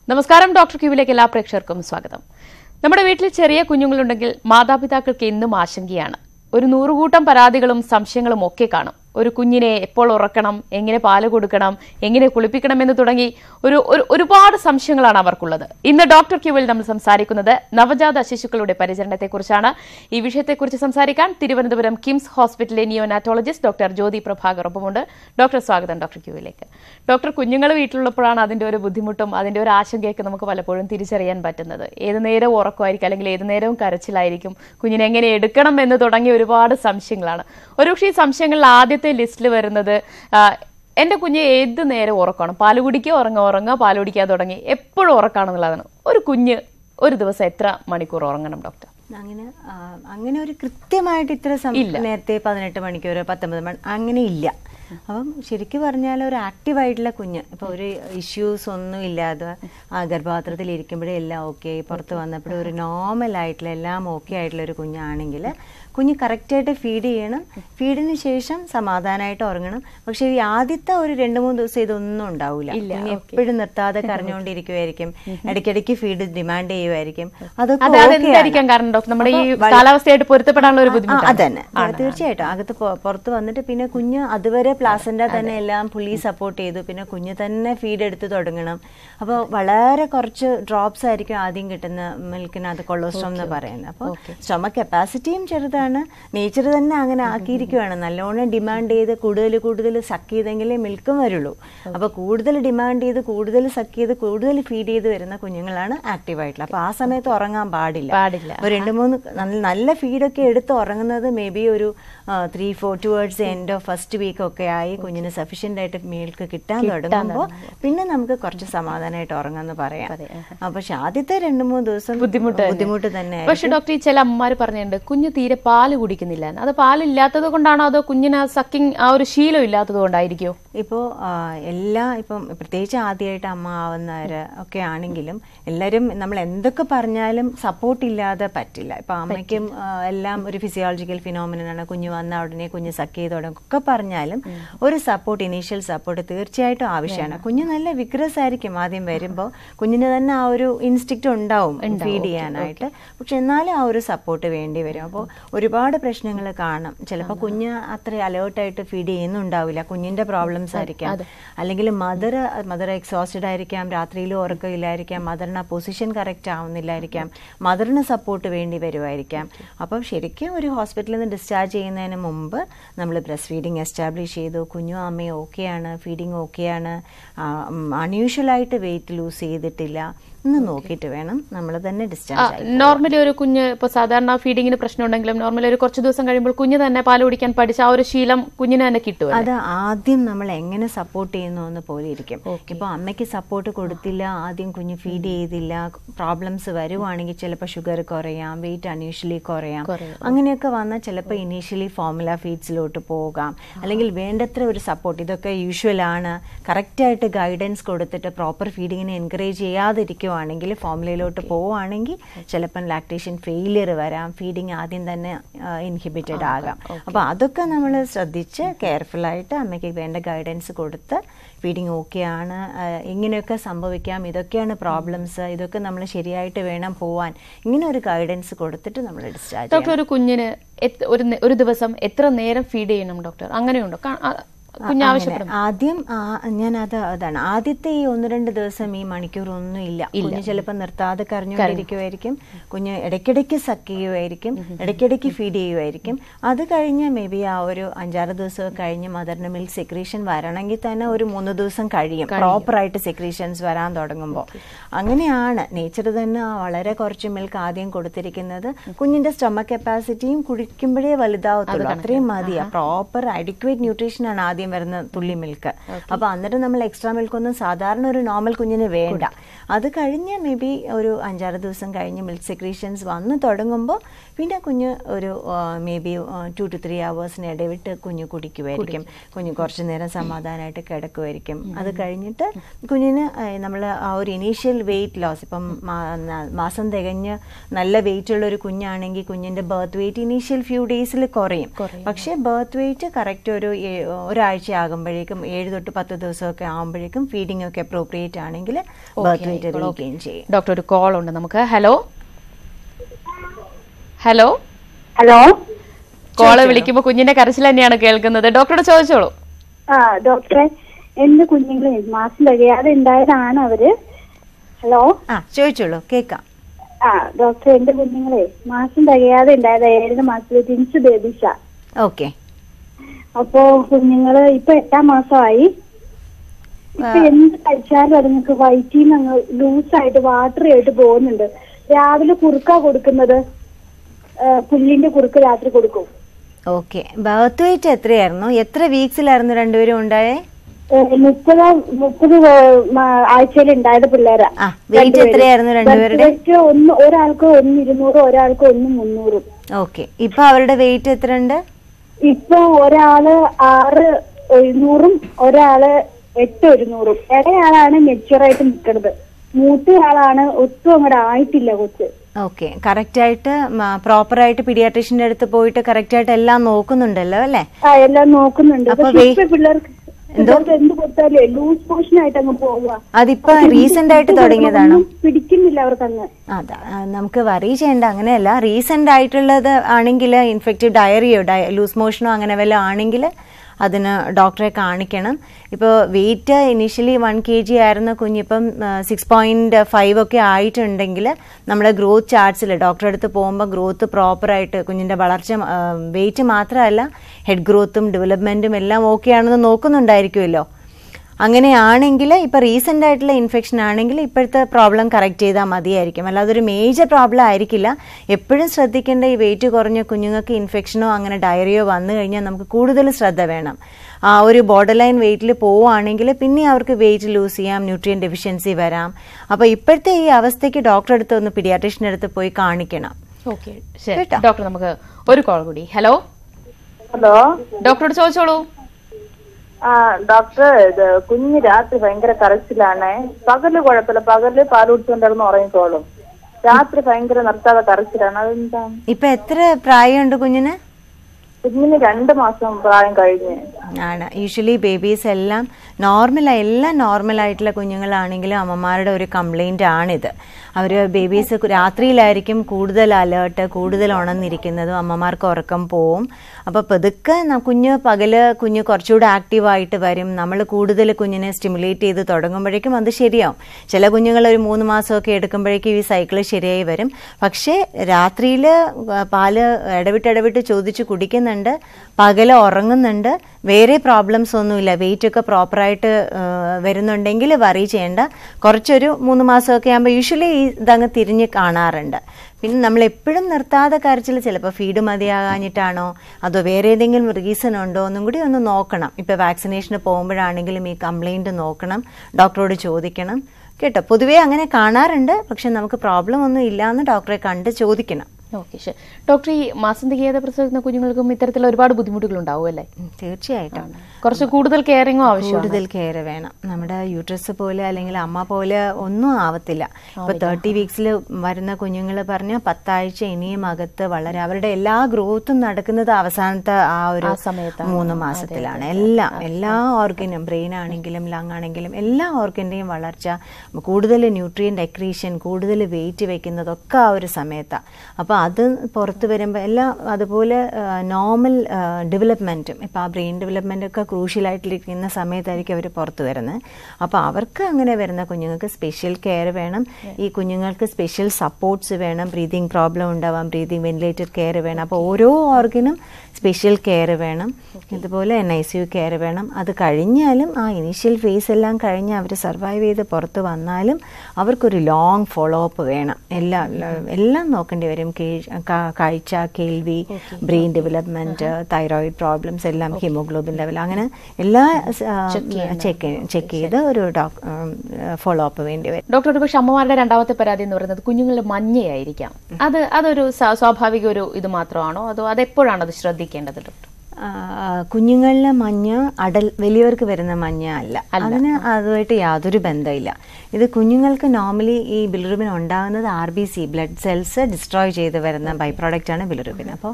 നമസ്കാരം ഡോക്ടർ ക്യൂവിലേക്ക് എല്ലാ പ്രേക്ഷകർക്കും സ്വാഗതം നമ്മുടെ വീട്ടിൽ ചെറിയ കുഞ്ഞുങ്ങളുണ്ടെങ്കിൽ മാതാപിതാക്കൾക്ക് എന്നും ആശങ്കയാണ് ഒരു നൂറുകൂട്ടം പരാതികളും സംശയങ്ങളും ഒക്കെ കാണും ഒരു കുഞ്ഞിനെ എപ്പോൾ ഉറക്കണം എങ്ങനെ പാല് കൊടുക്കണം എങ്ങനെ കുളിപ്പിക്കണം എന്ന് തുടങ്ങി ഒരു ഒരു- ഒരുപാട് സംശയങ്ങളാണ് അവർക്കുള്ളത് ഇന്ന് ഡോക്ടർ ക്യൂവിൽ നമ്മൾ സംസാരിക്കുന്നത് നവജാത ശിശുക്കളുടെ പരിചരണത്തെക്കുറിച്ചാണ് ഈ വിഷയത്തെക്കുറിച്ച് സംസാരിക്കാൻ തിരുവനന്തപുരം കിംസ് ഹോസ്പിറ്റലിലെ നിയോനാറ്റോളജിസ്റ്റ് ഡോക്ടർ ജ്യോതി പ്രഭാകർ ഒപ്പമുണ്ട് ഡോക്ടർ സ്വാഗതം ഡോക്ടർ ക്യൂവിലേക്ക് ഡോക്ടർ കുഞ്ഞുങ്ങൾ വീട്ടിലുള്ളപ്പോഴാണ് അതിന്റെ ഒരു ബുദ്ധിമുട്ടും അതിന്റെ ഒരു ആശങ്കയൊക്കെ നമുക്ക് പലപ്പോഴും തിരിച്ചറിയാൻ പറ്റുന്നത് ഏത് നേരവും ഉറക്കമായിരിക്കും അല്ലെങ്കിൽ ഏത് നേരവും കരച്ചിലായിരിക്കും കുഞ്ഞിനെ എങ്ങനെ എടുക്കണം എന്ന് തുടങ്ങിയ ഒരുപാട് സംശയങ്ങളാണ് ഒരുപക്ഷെ ഈ സംശയങ്ങളിൽ ആദ്യത്തെ ലിസ്റ്റിൽ വരുന്നത് ആ, എന്റെ കുഞ്ഞ് ഏത് നേരം ഉറക്കമാണ് പാല് കുടിക്കുക ഉറങ്ങുക ഉറങ്ങുക പാല് കുടിക്കാൻ തുടങ്ങി എപ്പോഴും ഉറക്കാണെന്നുള്ളതാണ് ഒരു കുഞ്ഞ് ഒരു ദിവസം എത്ര മണിക്കൂർ ഉറങ്ങണം ഡോക്ടർ അങ്ങനെ ആ, അങ്ങനെ ഒരു കൃത്യമായിട്ട് ഇത്ര സം- നേരത്തെ പതിനെട്ട് മണിക്കൂർ പത്തൊമ്പത് മണി അങ്ങനെ ഇല്ല അപ്പം ശരിക്കും പറഞ്ഞാൽ ഒരു ആക്റ്റീവായിട്ടുള്ള കുഞ്ഞ് ഇപ്പോൾ ഒരു ഇഷ്യൂസ് ഒന്നും ഇല്ലാതെ ആ ഗർഭപാത്രത്തിൽ ഇരിക്കുമ്പോഴേ എല്ലാം ഓക്കെ പുറത്ത് വന്നപ്പോഴും ഒരു നോർമൽ ആയിട്ടുള്ള എല്ലാം ഓക്കെ ആയിട്ടുള്ള ഒരു കുഞ്ഞാണെങ്കിൽ കുഞ്ഞ് കറക്റ്റായിട്ട് ഫീഡ് ചെയ്യണം ഫീഡിന് ശേഷം സമാധാനമായിട്ട് ഉറങ്ങണം പക്ഷേ ഈ ആദ്യത്തെ ഒരു രണ്ട് മൂന്ന് ദിവസം ഇതൊന്നും ഉണ്ടാവില്ല കുഞ്ഞ് എപ്പോഴും നിർത്താതെ കരഞ്ഞുകൊണ്ടിരിക്കുമായിരിക്കും ഇടയ്ക്കിടയ്ക്ക് ഫീഡ് ഡിമാൻഡ് ചെയ്യുമായിരിക്കും അതൊക്കെ അത് അത് okay ആണ്. എന്തായിരിക്കാം കാരണം ഡോക്ടർ നമ്മുടെ ഈ അപ്പൊ വല്ല- കാലാവസ്ഥയായിട്ട് പൊരുത്തപ്പെടാനുള്ള ഒരു ആ, ബുദ്ധിമുട്ട് അതന്നെ തീർച്ചയായിട്ടും അകത്ത് പൊ- പുറത്ത് വന്നിട്ട് പിന്നെ കുഞ്ഞ് അതുവരെ പ്ലാസന്റെ തന്നെ എല്ലാം പുള്ളി സപ്പോർട്ട് ചെയ്തു പിന്നെ കുഞ്ഞ് തന്നെ ഫീഡ് എടുത്ത് തുടങ്ങണം അപ്പോൾ വളരെ കുറച്ച് ഡ്രോപ്സ് ആയിരിക്കും ആദ്യം കിട്ടുന്ന മിൽക്കിനകത്ത് കൊളസ്ട്രോം എന്ന് പറയുന്നത് അപ്പോൾ സ്റ്റൊമക് കപ്പാസിറ്റിയും ചെറുതാണ് നേച്ചർ തന്നെ അങ്ങനെ ആക്കിയിരിക്കുവാണ് നല്ലോണം ഡിമാൻഡ് ചെയ്ത് കൂടുതൽ കൂടുതൽ സക്ക് ചെയ്തെങ്കിലേ മിൽക്കും വരുള്ളൂ അപ്പോൾ കൂടുതൽ ഡിമാൻഡ് ചെയ്ത് കൂടുതൽ സക്ക് ചെയ്ത് കൂടുതൽ ഫീഡ് ചെയ്ത് വരുന്ന കുഞ്ഞുങ്ങളാണ് ആക്റ്റീവ് ആയിട്ടുള്ളത് അപ്പോൾ ആ സമയത്ത് ഉറങ്ങാൻ പാടില്ല പാടില്ല. ഒരു രണ്ട് മൂന്ന് നല്ല- നല്ല ഫീഡൊക്കെ എടുത്ത് ഉറങ്ങുന്നത് മേ ബി ഒരു three four towards end of first week ഒക്കെ ആയി കുഞ്ഞിന് സഫീഷ്യന്റ് ആയിട്ട് മിൽക്ക് കിട്ടാൻ തുടങ്ങുമ്പോൾ പിന്നെ നമുക്ക് കുറച്ച് സമാധാനമായിട്ട് ഉറങ്ങാന്ന് പറയാം ആ, പക്ഷെ ആദ്യത്തെ രണ്ട് മൂന്ന് ദിവസം ബുദ്ധിമുട്ട് തന്നെ. ബുദ്ധിമുട്ട് തന്നെ പക്ഷെ ഡോക്ടർ ഈ ചില അമ്മമാര് പറഞ്ഞിട്ടുണ്ട് കുഞ്ഞ് തീരെ പാല് കുടിക്കുന്നില്ല എന്ന്. അത് പാലില്ലാത്തത് കൊണ്ടാണോ അതോ കുഞ്ഞിന് സക്കിങ് ആ ഒരു ശീലം ഇല്ലാത്തത് കൊണ്ടായിരിക്കോ ഇപ്പോൾ എല്ലാ ഇപ്പം പ്രത്യേകിച്ച് ആദ്യമായിട്ട് അമ്മ ആവുന്നവര് ഒക്കെ ആണെങ്കിലും എല്ലാവരും നമ്മൾ എന്തൊക്കെ പറഞ്ഞാലും സപ്പോർട്ട് ഇല്ലാതെ പറ്റില്ല ഇപ്പം അമ്മയ്ക്കും ആ, എല്ലാം ഒരു ഫിസിയോളജിക്കൽ ഫിനോമിനാണ് കുഞ്ഞ് വന്ന ഉടനെ കുഞ്ഞ് സക്ക് ചെയ്ത് തുടങ്ങും ഒക്കെ പറഞ്ഞാലും ഒരു സപ്പോർട്ട് ഇനീഷ്യൽ സപ്പോർട്ട് തീർച്ചയായിട്ടും ആവശ്യമാണ് കുഞ്ഞ് നല്ല വിഗ്രസ് ആയിരിക്കും ആദ്യം വരുമ്പോൾ കുഞ്ഞിന് തന്നെ ആ ഒരു ഇൻസ്റ്റിക്റ്റ് ഉണ്ടാവും ഫീഡ് ചെയ്യാനായിട്ട് പക്ഷെ എന്നാലും ആ ഒരു സപ്പോർട്ട് വേണ്ടി വരും അപ്പോൾ ഒരുപാട് പ്രശ്നങ്ങൾ കാണും ചിലപ്പോൾ കുഞ്ഞ് അത്ര അലേർട്ടായിട്ട് ഫീഡ് ചെയ്യുന്നുണ്ടാവില്ല കുഞ്ഞിന്റെ പ്രോബ്ലംസ് ആയിരിക്കാം അല്ലെങ്കിൽ മദർ മദർ എക്സോസ്റ്റഡ് ആയിരിക്കാം രാത്രിയിലും ഉറക്കമില്ലായിരിക്കാം മദറിന് ആ പൊസിഷൻ കറക്റ്റ് ആവുന്നില്ലായിരിക്കാം മദറിന് സപ്പോർട്ട് വേണ്ടി വരുമായിരിക്കാം അപ്പം ശരിക്കും ഒരു ഹോസ്പിറ്റലിൽ നിന്ന് ഡിസ്ചാർജ് ചെയ്യുന്നതിന് മുമ്പ് നമ്മൾ ബ്രസ്റ്റ് ഫീഡിങ് എസ്റ്റാബ്ലിഷ് ചെയ്തു കുഞ്ഞും അമ്മയും ഓക്കെയാണ് ഫീഡിങ് ഓക്കെയാണ് അൺയൂഷ്വലായിട്ട് വെയിറ്റ് ലൂസ് ചെയ്തിട്ടില്ല എന്ന് നോക്കിയിട്ട് വേണം നമ്മൾ തന്നെ ഡിസ്ചാർജ് ആയി നോർമലി ഒരു കുഞ്ഞ് ഇപ്പൊ സാധാരണ ഫീഡിങ്ങിന് പ്രശ്നം ഉണ്ടെങ്കിലും നോർമലി ഒരു കുറച്ച് ദിവസം കഴിയുമ്പോൾ കുഞ്ഞ് തന്നെ പാല് കുടിക്കാൻ പഠിച്ച ആ ഒരു ശീലം കുഞ്ഞിന് തന്നെ കിട്ടും അത് ആദ്യം നമ്മൾ എങ്ങനെ സപ്പോർട്ട് ചെയ്യുന്നു എന്ന് പോലെ ഇരിക്കും ഇപ്പൊ അമ്മയ്ക്ക് സപ്പോർട്ട് കൊടുത്തില്ല ആദ്യം കുഞ്ഞ് ഫീഡ് ചെയ്തില്ല പ്രോബ്ലംസ് വരുവാണെങ്കിൽ ചിലപ്പോൾ ഷുഗർ കുറയാം വെയിറ്റ് അൺയൂഷ്വലി കുറയാം അങ്ങനെയൊക്കെ വന്നാൽ ചിലപ്പോൾ ഇനീഷ്യലി ഫോർമുല ഫീഡ്സിലോട്ട് പോകാം അല്ലെങ്കിൽ വേണ്ടത്ര ഒരു സപ്പോർട്ട് ഇതൊക്കെ യൂഷ്വൽ ആണ് കറക്റ്റായിട്ട് ഗൈഡൻസ് കൊടുത്തിട്ട് പ്രോപ്പർ ഫീഡിങ്ങിനെ എൻകറേജ് ചെയ്യാതിരിക്കുവാണെങ്കിൽ ഫോർമുലയിലോട്ട് പോവുകയാണെങ്കിൽ ചിലപ്പം ലാക്ടേഷൻ ഫെയിലിയർ വരാം ഫീഡിങ് ആദ്യം തന്നെ ഇൻഹിബിറ്റഡ് ആകാം അപ്പോൾ അതൊക്കെ നമ്മൾ ശ്രദ്ധിച്ച് കെയർഫുൾ ആയിട്ട് അമ്മയ്ക്ക് വേണ്ട ഗൈഡൻസ് കൊടുത്ത് ഫീഡിങ് ഓക്കെ ആണ് ആ, ഇങ്ങനെയൊക്കെ സംഭവിക്കാം ഇതൊക്കെയാണ് പ്രോബ്ലംസ് ഇതൊക്കെ നമ്മൾ ശരിയായിട്ട് വേണം പോവാൻ ഇങ്ങനെ ഒരു ഗൈഡൻസ് കൊടുത്തിട്ട് നമ്മൾ ഡിസ്ചാർജ് ഡോക്ടർ ഒരു കുഞ്ഞിന് എത്ര- ഒരു നേ- ഒരു ദിവസം എത്ര നേരം ഫീഡ് ചെയ്യണം ഡോക്ടർ അങ്ങനെയുണ്ടോ കാ- ആ, കുഞ്ഞ് ആവശ്യപ്പെടും ആദ്യം ആ, ഞാൻ അത് അതാണ് ആദ്യത്തെ ഈ ഒന്ന് രണ്ട് ദിവസം ഈ മണിക്കൂർ ഒന്നും ഇല്ല കുഞ്ഞ് ചിലപ്പോൾ നിർത്താതെ കരഞ്ഞുകൊണ്ടിരിക്കുമായിരിക്കും കുഞ്ഞ് ഇടയ്ക്കിടയ്ക്ക് സക്ക് ചെയ്യുമായിരിക്കും ഇടയ്ക്കിടയ്ക്ക് ഫീഡ് ചെയ്യുമായിരിക്കും അത് കഴിഞ്ഞ് മേ ബി ആ ഒരു അഞ്ചാറ് ദിവസം കഴിഞ്ഞ് മദറിന് മിൽക്ക് സെക്രീഷൻ വരണമെങ്കിൽ തന്നെ ഒരു മൂന്ന് ദിവസം കഴിയും പ്രോപ്പറായിട്ട് സെക്രീഷൻസ് വരാൻ തുടങ്ങുമ്പോൾ അങ്ങനെയാണ് നേച്ചർ തന്നെ ആ വളരെ കുറച്ച് മിൽക്ക് ആദ്യം കൊടുത്തിരിക്കുന്നത് കുഞ്ഞിന്റെ സ്റ്റൊമക് കപ്പാസിറ്റിയും കുടിക്കുമ്പോഴേ വലുതാവത്തുള്ളൂ അത്രയും മതി പ്രോപ്പർ അഡിക്വേറ്റ് ന്യൂട്രീഷൻ ആണ് ആദ്യം വരുന്ന തുള്ളി മിൽക്ക് അപ്പൊ അന്നിട്ട് നമ്മൾ എക്സ്ട്രാ മിൽക്ക് ഒന്നും സാധാരണ ഒരു നോർമൽ കുഞ്ഞിന് വേണ്ട അത് കഴിഞ്ഞ് മേ ബി ഒരു അഞ്ചാറ് ദിവസം കഴിഞ്ഞ് മിൽക്ക് സെക്രീഷൻസ് വന്ന് തുടങ്ങുമ്പോൾ പിന്നെ കുഞ്ഞ് ഒരു maybe two two three അവേഴ്സിന് ഇടവിട്ട് കുഞ്ഞ് കുടിക്കുമായിരിക്കും കുഞ്ഞ് കുറച്ച് നേരം സമാധാനമായിട്ട് കിടക്കുമായിരിക്കും അത് കഴിഞ്ഞിട്ട് കുഞ്ഞിന് നമ്മൾ ആ ഒരു ഇനീഷ്യൽ വെയിറ്റ് ലോസ് ഇപ്പം മാ- ന- മാസം തികഞ്ഞ് നല്ല വെയിറ്റ് ഉള്ള ഒരു കുഞ്ഞാണെങ്കിൽ കുഞ്ഞിന്റെ ബർത്ത് വെയിറ്റ് ഇനീഷ്യൽ ഫ്യൂ ഡേയ്സിൽ കുറയും പക്ഷേ ബർത്ത് വെയിറ്റ് കറക്റ്റ് ഒരു ഏ- ഒരാഴ്ച ആഴ്ച ആകുമ്പോഴേക്കും ഏഴ് തൊട്ട് പത്ത് ദിവസമൊക്കെ ആകുമ്പോഴേക്കും ഫീഡിംഗ് ഒക്കെ അപ്രോപ്രിയേറ്റ് ആണെങ്കിൽ ബർത്ത് വെയിറ്റ് റീഗെയിൻ ചെയ്യും ഡോക്ടർ ഒരു കോൾ ഉണ്ട് നമുക്ക് ഹലോ ഹലോ ഹലോ കോള് വിളിക്കുമ്പോൾ കുഞ്ഞിന്റെ കരച്ചിൽ തന്നെയാണ് കേൾക്കുന്നത് ഡോക്ടറോട് ചോദിച്ചോളൂ ആ ഡോക്ടറെ എന്റെ കുഞ്ഞുങ്ങളെ മാസം തികയാതെ ഉണ്ടായതാണ് അവര് ഹലോ ആ ചോദിച്ചോളൂ കേൾക്കാം ആ ഡോക്ടറെ എന്റെ കുഞ്ഞുങ്ങളെ മാസം തികയാതെ ഉണ്ടായത് ഏഴര മാസത്തിലെ ടിൻസ് ബേബീഷാ ഓക്കെ അപ്പോ കുഞ്ഞുങ്ങള് ഇപ്പൊ എട്ടാം മാസമായി ഇപ്പൊ എന്ത് കഴിച്ചാലും അതുങ്ങൾക്ക് വയറ്റിന്ന് അങ്ങ് ലൂസായിട്ട് വാട്ടറി ആയിട്ട് പോകുന്നുണ്ട് രാവിലെ കുറുക്കാ കൊടുക്കുന്നത് ആ, പുല്ലിന്റെ കുറുക്ക് രാത്രി കൊടുക്കും ഓക്കെ ബർത്ത് വെയിറ്റ് എത്രയായിരുന്നു എത്ര വീക്സിലായിരുന്നു രണ്ടുപേരും ഉണ്ടായേ ഏ, മുപ്പത് മുപ്പത് ആഴ്ചയിൽ ഉണ്ടായത് പിള്ളേരാ ആ വെയിറ്റ് എത്രയായിരുന്നു രണ്ടുപേരുടെ വെയിറ്റ് ഒന്ന് ഒരാൾക്ക് ഒന്ന് ഇരുന്നൂറും ഒരാൾക്ക് ഒന്ന് മുന്നൂറും ഓക്കെ ഇപ്പൊ അവരുടെ വെയിറ്റ് എത്ര ഉണ്ട് ഇപ്പൊ ഒരാള് ആറ് എഴുന്നൂറും ഒരാള് എട്ട് ഒരുന്നൂറും ഇടയാളാണ് മെച്ചുവറായിട്ട് നിൽക്കുന്നത് മൂത്തയാളാണ് ഒട്ടും അങ്ങോട്ട് ആയിട്ടില്ല കൊച്ച് ഓക്കെ കറക്റ്റായിട്ട് പ്രോപ്പറായിട്ട് പീഡിയാട്രീഷ്യന്റെ അടുത്ത് പോയിട്ട് കറക്റ്റായിട്ട് എല്ലാം നോക്കുന്നുണ്ടല്ലോ അല്ലേ ആ എല്ലാം നോക്കുന്നുണ്ട് അപ്പൊ പക്ഷെ വേ- ഇപ്പൊ പിള്ളേർക്ക് പിള്ളേർക്ക് എന്ത് കൊടുത്താലേ ലൂസ് പോർഷൻ ആയിട്ട് അങ്ങ് പോവുക അതിപ്പോ റീസെന്റ് ആയിട്ട് തുടങ്ങിയതാണോ ഒന്നും പിടിക്കുന്നില്ല അവർക്ക് അങ്ങ് അതാ ആ, നമുക്ക് വറി ചെയ്യേണ്ട അങ്ങനെയല്ല റീസെന്റ് ആയിട്ടുള്ളത് ആണെങ്കിൽ ഇൻഫെക്റ്റീവ് ഡയറിയോ ഡയ ലൂസ് മോഷനോ അങ്ങനെ വല്ലതും ആണെങ്കിൽ അതിന് ഡോക്ടറെ കാണിക്കണം ഇപ്പോൾ weight initially one K G ആയിരുന്ന കുഞ്ഞിപ്പം സിക്സ് പോയിന്റ് ഫൈവ് ഒക്കെ ആയിട്ടുണ്ടെങ്കിൽ നമ്മുടെ ഗ്രോത്ത് ചാർട്ട്സിൽ ഡോക്ടറെ അടുത്ത് പോകുമ്പോൾ ഗ്രോത്ത് പ്രോപ്പറായിട്ട് കുഞ്ഞിൻ്റെ വളർച്ച വെയിറ്റ് മാത്രമല്ല ഹെഡ് ഗ്രോത്തും ഡെവലപ്മെൻറ്റും എല്ലാം ഓക്കെ ആണെന്ന് നോക്കുന്നുണ്ടായിരിക്കുമല്ലോ അങ്ങനെയാണെങ്കിൽ ഇപ്പോൾ റീസെൻ്റ് ആയിട്ടുള്ള ഇൻഫെക്ഷൻ ആണെങ്കിൽ ഇപ്പോഴത്തെ പ്രോബ്ലം കറക്റ്റ് ചെയ്താൽ മതിയായിരിക്കും അല്ലാതെ ഒരു മേജർ പ്രോബ്ലം ആയിരിക്കില്ല എപ്പോഴും ശ്രദ്ധിക്കേണ്ട ഈ വെയിറ്റ് കുറഞ്ഞ കുഞ്ഞുങ്ങൾക്ക് ഇൻഫെക്ഷനോ അങ്ങനെ ഡയറിയോ വന്നു കഴിഞ്ഞാൽ നമുക്ക് കൂടുതൽ ശ്രദ്ധ വേണം ആ ഒരു ബോർഡർ ലൈൻ വെയിറ്റിൽ പോവുകയാണെങ്കിൽ പിന്നെ അവർക്ക് വെയിറ്റ് ലൂസ് ചെയ്യാം ന്യൂട്രിയൻ ഡെഫിഷ്യൻസി വരാം അപ്പോൾ ഇപ്പോഴത്തെ ഈ അവസ്ഥയ്ക്ക് ഡോക്ടറെ അടുത്ത് ഒന്ന് പീഡിയാട്രീഷ്യൻ്റെ അടുത്ത് പോയി കാണിക്കണം ഓക്കെ ശരി ഡോക്ടർ നമുക്ക് ഒരു കോൾ കൂടി ഹലോ ഹലോ ഡോക്ടറോട് ചോദിച്ചോളൂ ആ ഡോക്ടർ ഇത് കുഞ്ഞ് രാത്രി ഭയങ്കര കരച്ചിലാണ് പകല് കുഴപ്പമില്ല പകല് പാൽ കുടിച്ചുകൊണ്ടിരുന്ന് ഉറങ്ങിക്കോളും രാത്രി ഭയങ്കര നിർത്താതെ കരച്ചിലാണ് അതെന്താ ഇപ്പം എത്ര പ്രായമുണ്ട് കുഞ്ഞിന് കുഞ്ഞിന് രണ്ട് മാസം പ്രായം കഴിഞ്ഞ് ആണ് യൂഷ്വലി ബേബീസ് എല്ലാം നോർമൽ എല്ലാം നോർമൽ ആയിട്ടുള്ള കുഞ്ഞുങ്ങളാണെങ്കിലും അമ്മമാരുടെ ഒരു കംപ്ലൈന്റ് ആണിത് അവർ ബേബീസ് രാത്രിയിലായിരിക്കും കൂടുതൽ അലേർട്ട് കൂടുതൽ ഉണർന്നിരിക്കുന്നതും അമ്മമാർക്ക് ഉറക്കം പോവും അപ്പോൾ പതുക്കെ ന- കുഞ്ഞ് പകല് കുഞ്ഞ് കുറച്ചുകൂടെ ആക്റ്റീവായിട്ട് വരും നമ്മൾ കൂടുതൽ കുഞ്ഞിനെ സ്റ്റിമുലേറ്റ് ചെയ്ത് തുടങ്ങുമ്പോഴേക്കും അത് ശരിയാവും ചില കുഞ്ഞുങ്ങൾ ഒരു മൂന്ന് മാസമൊക്കെ എടുക്കുമ്പോഴേക്കും ഈ സൈക്കിൾ ശരിയായി വരും പക്ഷേ രാത്രിയിൽ പാല് ഇടവിട്ട് ഇടവിട്ട് ചോദിച്ച് കുടിക്കുന്നുണ്ട് പകല് ഉറങ്ങുന്നുണ്ട് വേറെ പ്രോബ്ലംസ് ഒന്നുമില്ല വെയിറ്റ് ഒക്കെ പ്രോപ്പറായിട്ട് വരുന്നുണ്ടെങ്കിൽ വറി ചെയ്യേണ്ട കുറച്ചൊരു മൂന്ന് മാസമൊക്കെ ആകുമ്പോൾ യൂഷ്വലി ഇതങ്ങ് തിരിഞ്ഞ് കാണാറുണ്ട് പിന്നെ നമ്മൾ എപ്പോഴും നിർത്താതെ കരച്ചിൽ ചിലപ്പോൾ ഫീഡ് മതിയാകാഞ്ഞിട്ടാണോ അതോ വേറെ ഏതെങ്കിലും റീസൺ ഉണ്ടോ എന്നും കൂടി ഒന്ന് നോക്കണം ഇപ്പോൾ വാക്സിനേഷന് പോകുമ്പോഴാണെങ്കിലും ഈ കംപ്ലൈൻറ്റ് നോക്കണം ഡോക്ടറോട് ചോദിക്കണം കേട്ടോ പൊതുവേ അങ്ങനെ കാണാറുണ്ട് പക്ഷെ നമുക്ക് പ്രോബ്ലം ഒന്നും ഇല്ലയെന്ന് ഡോക്ടറെ കണ്ട് ചോദിക്കണം ഓക്കെ ശരി ഡോക്ടർ ഈ മാസം തികയാതെ പ്രസവിക്കുന്ന കുഞ്ഞുങ്ങൾക്കും ഇത്തരത്തിലുള്ള ഒരുപാട് ബുദ്ധിമുട്ടുകൾ ഉണ്ടാവും അല്ലേ ഉം, തീർച്ചയായിട്ടും കുറച്ച് കൂടുതൽ കെയറിങ്ങും ആവശ്യമാണ് കൂടുതൽ കെയർ വേണം നമ്മുടെ യൂട്രസ് പോലെ അല്ലെങ്കിൽ അമ്മ പോലെ ഒന്നും ആവത്തില്ല ഇപ്പൊ തേർട്ടി വീക്സിൽ വരുന്ന കുഞ്ഞുങ്ങൾ പറഞ്ഞ പത്താഴ്ച ഇനിയും അകത്ത് വളരെ അവരുടെ എല്ലാ ഗ്രോത്തും നടക്കുന്നത് അവസാനത്തെ ആ ഒരു ആ സമയത്താണ്. മൂന്ന് മാസത്തിലാണ് എല്ലാം എല്ലാ ഓർഗനും ബ്രെയിൻ ആണെങ്കിലും ലങ് ആണെങ്കിലും എല്ലാ ഓർഗന്റെയും വളർച്ച കൂടുതൽ ന്യൂട്രിയൻ്റ് എക്രീഷൻ കൂടുതൽ വെയിറ്റ് വെക്കുന്നതൊക്കെ ആ ഒരു സമയത്താണ് അപ്പോൾ അത് പുറത്ത് വരുമ്പോൾ എല്ലാം അതുപോലെ നോർമൽ ഡെവലപ്മെൻറ്റും ഇപ്പോൾ ആ ബ്രെയിൻ ഡെവലപ്മെൻ്റ് ഒക്കെ ക്രൂഷ്യലായിട്ടിരിക്കുന്ന സമയത്തായിരിക്കും അവർ പുറത്ത് വരുന്നത് അപ്പോൾ അവർക്ക് അങ്ങനെ വരുന്ന കുഞ്ഞുങ്ങൾക്ക് സ്പെഷ്യൽ കെയർ വേണം ഈ കുഞ്ഞുങ്ങൾക്ക് സ്പെഷ്യൽ സപ്പോർട്ട്സ് വേണം ബ്രീതിങ് പ്രോബ്ലം ഉണ്ടാവാം ബ്രീതിങ് വെന്റിലേറ്റർ കെയർ വേണം അപ്പോൾ ഓരോ ഓർഗനും സ്പെഷ്യൽ കെയർ വേണം ഇതുപോലെ N I C U care വേണം അത് കഴിഞ്ഞാലും ആ ഇനീഷ്യൽ ഫേസ് എല്ലാം കഴിഞ്ഞ് അവർ സർവൈവ് ചെയ്ത് പുറത്ത് വന്നാലും അവർക്കൊരു ലോങ് ഫോളോ അപ്പ് വേണം എല്ലാം എല്ലാം നോക്കേണ്ടി വരും കേ- കാ- കാഴ്ച കേൾവി ബ്രെയിൻ ഡെവലപ്മെന്റ് തൈറോയിഡ് പ്രോബ്ലംസ് എല്ലാം ഹിമോഗ്ലോബിൻ ലെവൽ അങ്ങനെ എല്ലാ ചെക്ക് ചെക്ക് ചെയ്ത് ഒരു ഫോളോ അപ്പ് വേണ്ടി വരും ഡോക്ടർ ഒരു പക്ഷെ അമ്മമാരുടെ രണ്ടാമത്തെ പരാതി എന്ന് പറയുന്നത് കുഞ്ഞുങ്ങളിൽ മഞ്ഞയായിരിക്കാം അത് അതൊരു സ്വാ- സ്വാഭാവിക ഒരു ഇത് മാത്രമാണോ അതോ അതെപ്പോഴാണ് അത് ശ്രദ്ധിക്കേണ്ടത് ഡോക്ടർ ആ, കുഞ്ഞുങ്ങളിലെ മഞ്ഞ അടൽ വലിയവർക്ക് വരുന്ന മഞ്ഞ അല്ല അതിന് അതുമായിട്ട് യാതൊരു ബന്ധമില്ല ഇത് കുഞ്ഞുങ്ങൾക്ക് നോർമലി ഈ ബിലിറുബിൻ ഉണ്ടാകുന്നത് R B C blood cells destroy ചെയ്ത് വരുന്ന ബൈ പ്രോഡക്റ്റ് ആണ് ബിലിറുബിൻ അപ്പോൾ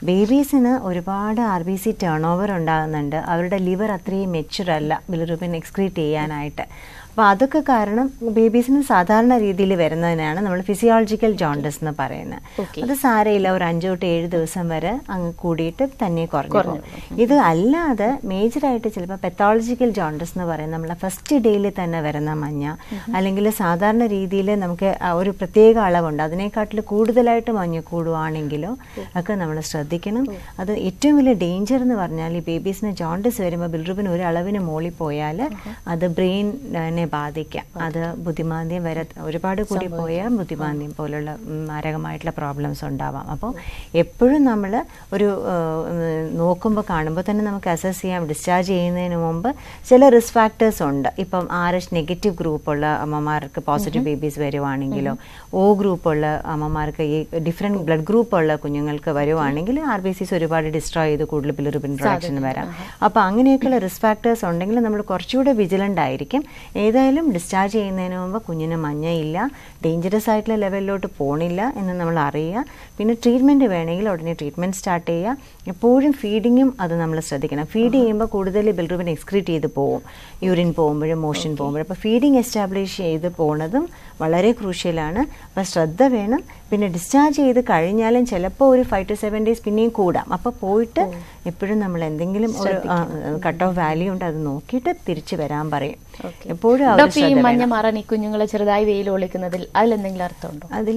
ബേബീസിന് ഒരുപാട് R B C turn over ഉണ്ടാകുന്നുണ്ട് അവരുടെ ലിവർ അത്രയും മെച്ചുർ അല്ല ബിലിറുബിൻ എക്സ്ക്രീറ്റ് ചെയ്യാനായിട്ട് അപ്പോൾ അതൊക്കെ കാരണം ബേബീസിന് സാധാരണ രീതിയിൽ വരുന്നതിനാണ് നമ്മൾ ഫിസിയോളജിക്കൽ ജോണ്ടസ് എന്ന് പറയുന്നത് Okay. അത് സാരയില്ല ഒരു അഞ്ചു തൊട്ട് ഏഴ് ദിവസം വരെ അങ്ങ് കൂടിയിട്ട് തന്നെ കുറഞ്ഞു പോകും ഇത് അല്ലാതെ മേജറായിട്ട് ചിലപ്പോൾ പെത്തോളജിക്കൽ ജോണ്ടസ് എന്ന് പറയുന്നത് നമ്മളെ ഫസ്റ്റ് ഡേയിൽ തന്നെ വരുന്ന മഞ്ഞ അല്ലെങ്കിൽ സാധാരണ രീതിയിൽ നമുക്ക് ആ ഒരു പ്രത്യേക അളവുണ്ട് അതിനെക്കാട്ടിൽ കൂടുതലായിട്ട് മഞ്ഞ കൂടുവാണെങ്കിലോ ഒക്കെ നമ്മൾ ശ്രദ്ധിക്കണം അത് ഏറ്റവും വലിയ ഡേഞ്ചർ എന്ന് പറഞ്ഞാൽ ഈ ബേബീസിന് ജോണ്ടസ് വരുമ്പോൾ ബിൽറുബിന് ഒരു അളവിന് മുകളിൽ പോയാൽ അത് ബ്രെയിനിനെ ബാധിക്കാം അത് ബുദ്ധിമാന്ദ്യം വരെ ഒരുപാട് കൂടി പോയാൽ ബുദ്ധിമാന്ദ്യം പോലുള്ള ഉം, മാരകമായിട്ടുള്ള പ്രോബ്ലംസ് ഉണ്ടാവാം അപ്പോൾ എപ്പോഴും നമ്മൾ ഒരു നോക്കുമ്പോൾ കാണുമ്പോൾ തന്നെ നമുക്ക് അസസ് ചെയ്യാം ഡിസ്ചാർജ് ചെയ്യുന്നതിന് മുമ്പ് ചില റിസ്ക് ഫാക്ടേഴ്സ് ഉണ്ട് ഇപ്പം ആർ എച്ച് നെഗറ്റീവ് ഗ്രൂപ്പുള്ള അമ്മമാർക്ക് പോസിറ്റീവ് ബേബീസ് വരുവാണെങ്കിലോ ഒ ഗ്രൂപ്പുള്ള അമ്മമാർക്ക് ഈ ഡിഫറെൻറ്റ് ബ്ലഡ് ഗ്രൂപ്പുള്ള കുഞ്ഞുങ്ങൾക്ക് വരുവാണെങ്കിൽ ആർ ബി സിസ് ഒരുപാട് ഡിസ്ട്രോയ് ചെയ്ത് കൂടുതൽ ബിലിറുബിൻ പ്രൊഡക്ഷൻ വരാം അപ്പോൾ അങ്ങനെയൊക്കെയുള്ള റിസ്ക് ഫാക്ടേഴ്സ് ഉണ്ടെങ്കിൽ നമ്മൾ കുറച്ചുകൂടെ വിജിലൻ്റ് ആയിരിക്കും ഏതായാലും ഡിസ്ചാർജ് ചെയ്യുന്നതിന് മുമ്പ് കുഞ്ഞിന് മഞ്ഞയില്ല ഡേഞ്ചറസ് ആയിട്ടുള്ള ലെവലിലോട്ട് പോണില്ല എന്ന് നമ്മൾ അറിയുക പിന്നെ ട്രീറ്റ്മെൻറ്റ് വേണമെങ്കിൽ ഉടനെ ട്രീറ്റ്മെൻറ്റ് സ്റ്റാർട്ട് ചെയ്യുക എപ്പോഴും ഫീഡിങ്ങും അത് നമ്മൾ ശ്രദ്ധിക്കണം ഫീഡ് ചെയ്യുമ്പോൾ കൂടുതൽ ബിൽറുബിൻ എക്സ്ക്രീറ്റ് ചെയ്ത് പോകും യൂറിൻ പോകുമ്പോഴും മോഷൻ പോകുമ്പോഴും അപ്പോൾ ഫീഡിങ് എസ്റ്റാബ്ലിഷ് ചെയ്ത് പോണതും വളരെ ക്രൂഷ്യലാണ് അപ്പോൾ ശ്രദ്ധ വേണം പിന്നെ ഡിസ്ചാർജ് ചെയ്ത് കഴിഞ്ഞാലും ചിലപ്പോൾ ഒരു ഫൈവ് ടു സെവൻ ഡേയ്സ് പിന്നെയും കൂടാം അപ്പോൾ പോയിട്ട് എപ്പോഴും നമ്മൾ എന്തെങ്കിലും ഒരു കട്ട് ഓഫ് വാല്യൂ ഉണ്ട് അത് നോക്കിയിട്ട് തിരിച്ചു വരാൻ പറയും എപ്പോഴും ആ ഒരു ഡോക്ടർ ഈ ശ്രദ്ധ മഞ്ഞ വേണം. മാറാൻ ഈ കുഞ്ഞുങ്ങളെ ചെറുതായി വെയിൽ ഒളിക്കുന്നതിൽ അതിലെന്തെങ്കിലും അർത്ഥമുണ്ടോ അതിൽ